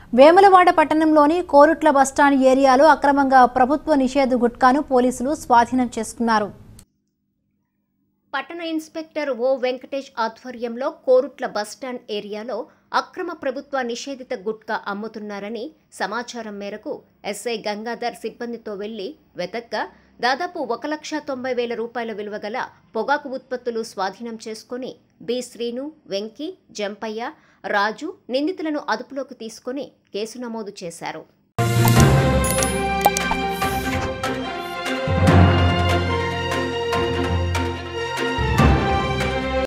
వేములవాడ పట్టణంలోని కోరుట్ల బస్టాండ్ ఏరియాలో అక్రమంగా ప్రభుత్వ నిషేధ గుట్కాను పోలీసులు స్వాధీనం చేసుకున్నారు పట్టణ ఇన్స్పెక్టర్ ఓ వెంకటేష్ ఆధ్వర్యంలో కోరుట్ల బస్టాండ్ ఏరియాలో అక్రమ ప్రభుత్వ నిషేధిత గుట్కా అమ్ముతున్నారని సమాచారం మేరకు ఎస్ఐ గంగాధర్ సిబ్బందితో వెళ్లి వెతక్క దాదాపు ఒక లక్ష తొంభై వేల రూపాయల విలువ గల పొగాకు ఉత్పత్తులు స్వాధీనం చేసుకుని బి శ్రీను వెంకి జంపయ్య రాజు నిందితులను అదుపులోకి తీసుకుని కేసు నమోదు చేశారు